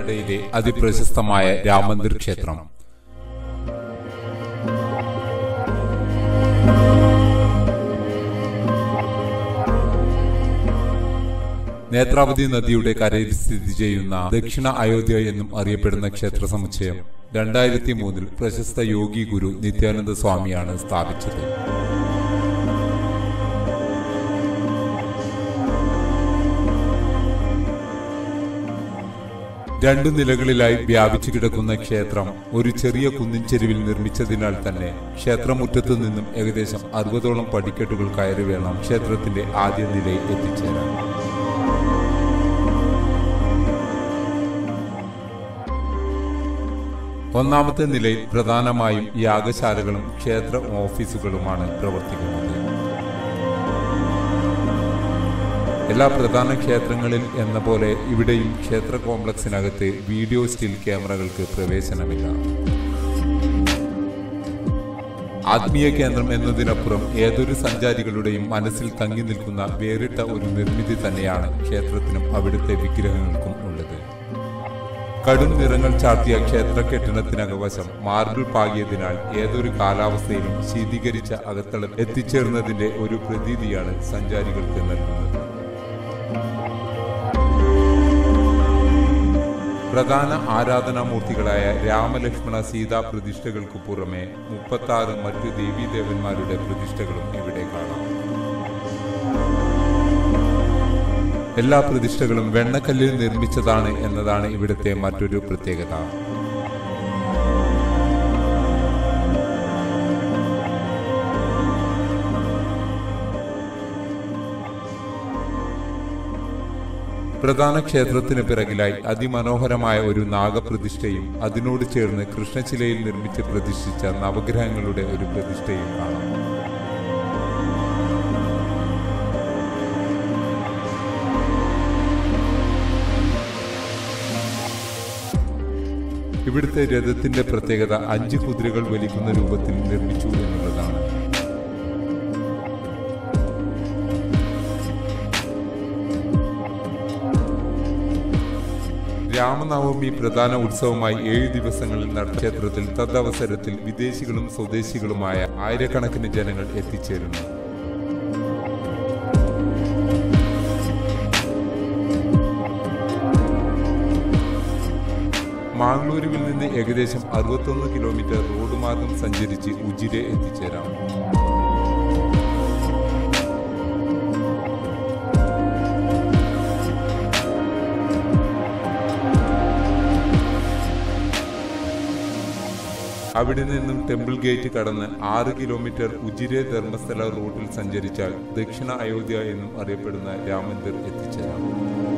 കാനഡയിലെ അതിപ്രശസ്തമായ രാമന്ദിർ ക്ഷേത്രം നേത്രാവതി നദിയുടെ കരയിൽ സ്ഥിതി ചെയ്യുന്ന ദക്ഷിണ അയോധ്യ എന്നും അറിയപ്പെടുന്ന ക്ഷേത്ര സമുച്ചയം രണ്ടായിരത്തി മൂന്നിൽ പ്രശസ്ത യോഗി ഗുരു നിത്യാനന്ദ സ്വാമിയാണ് സ്ഥാപിച്ചത് രണ്ടു നിലകളിലായി വ്യാപിച്ചു കിടക്കുന്ന ക്ഷേത്രം ഒരു ചെറിയ കുന്നിൻ ചെരുവിൽ നിർമ്മിച്ചതിനാൽ തന്നെ ക്ഷേത്രമുറ്റത്തു നിന്നും ഏകദേശം അറുപതോളം പടിക്കെട്ടുകൾ കയറി വേണം ക്ഷേത്രത്തിന്റെ ആദ്യ നിലയിൽ എത്തിച്ചേരാൻ ഒന്നാമത്തെ നിലയിൽ പ്രധാനമായും യാഗശാലകളും ക്ഷേത്ര ഓഫീസുകളുമാണ് പ്രവർത്തിക്കുന്നത് എല്ലാ പ്രധാന ക്ഷേത്രങ്ങളിൽ എന്ന പോലെ ഇവിടെയും ക്ഷേത്ര കോംപ്ലക്സിനകത്ത് വീഡിയോ സ്റ്റിൽ ക്യാമറകൾക്ക് പ്രവേശനമില്ല ആത്മീയ കേന്ദ്രം എന്നതിനപ്പുറം ഏതൊരു സഞ്ചാരികളുടെയും മനസ്സിൽ തങ്ങി നിൽക്കുന്ന വേറിട്ട ഒരു നിർമ്മിതി തന്നെയാണ് ക്ഷേത്രത്തിനും അവിടുത്തെ വിഗ്രഹങ്ങൾക്കും ഉള്ളത് കടും നിറങ്ങൾ ചാർത്തിയ ക്ഷേത്ര കെട്ടിടത്തിനകവശം മാർബിൾ പാകിയതിനാൽ ഏതൊരു കാലാവസ്ഥയിലും ശീതീകരിച്ച അകത്തളം എത്തിച്ചേർന്നതിന്റെ ഒരു പ്രതീതിയാണ് സഞ്ചാരികൾക്ക് നൽകുന്നത് പ്രധാന ആരാധനാമൂർത്തികളായ രാമലക്ഷ്മണ സീതാ പ്രതിഷ്ഠകൾക്ക് പുറമെ മുപ്പത്തി ആറ് മറ്റു ദേവീദേവന്മാരുടെ പ്രതിഷ്ഠകളും ഇവിടെ കാണാം എല്ലാ പ്രതിഷ്ഠകളും വെണ്ണക്കല്ലിൽ നിർമ്മിച്ചതാണ് എന്നതാണ് ഇവിടുത്തെ മറ്റൊരു പ്രത്യേകത പ്രധാന ക്ഷേത്രത്തിന് പിറകിലായി അതിമനോഹരമായ ഒരു നാഗപ്രതിഷ്ഠയും അതിനോട് ചേർന്ന് കൃഷ്ണശിലയിൽ നിർമ്മിച്ച് പ്രതിഷ്ഠിച്ച നവഗ്രഹങ്ങളുടെ ഒരു പ്രതിഷ്ഠയും കാണാം ഇവിടുത്തെ രഥത്തിന്റെ പ്രത്യേകത അഞ്ച് കുതിരകൾ വലിക്കുന്ന രൂപത്തിൽ നിർമ്മിച്ചു എന്നുള്ളതാണ് രാമനവമി പ്രധാന ഉത്സവമായി ഏഴ് ദിവസങ്ങളിൽ നടന്ന ക്ഷേത്രത്തിൽ തദവസരത്തിൽ വിദേശികളും സ്വദേശികളുമായ ആയിരക്കണക്കിന് ജനങ്ങൾ എത്തിച്ചേരുന്നു മാംഗ്ലൂരുവിൽ നിന്ന് ഏകദേശം അറുപത്തൊന്ന് കിലോമീറ്റർ റോഡ് മാർഗം സഞ്ചരിച്ച് ഉജിരെ എത്തിച്ചേരാം അവിടെ നിന്നും ടെമ്പിൾ ഗേറ്റ് കടന്ന് ആറ് കിലോമീറ്റർ ഉജിരെ ധർമ്മസ്ഥല റൂട്ടിൽ സഞ്ചരിച്ചാൽ ദക്ഷിണ അയോധ്യ എന്നും അറിയപ്പെടുന്ന രാമന്ദിർ എത്തിച്ചേരാം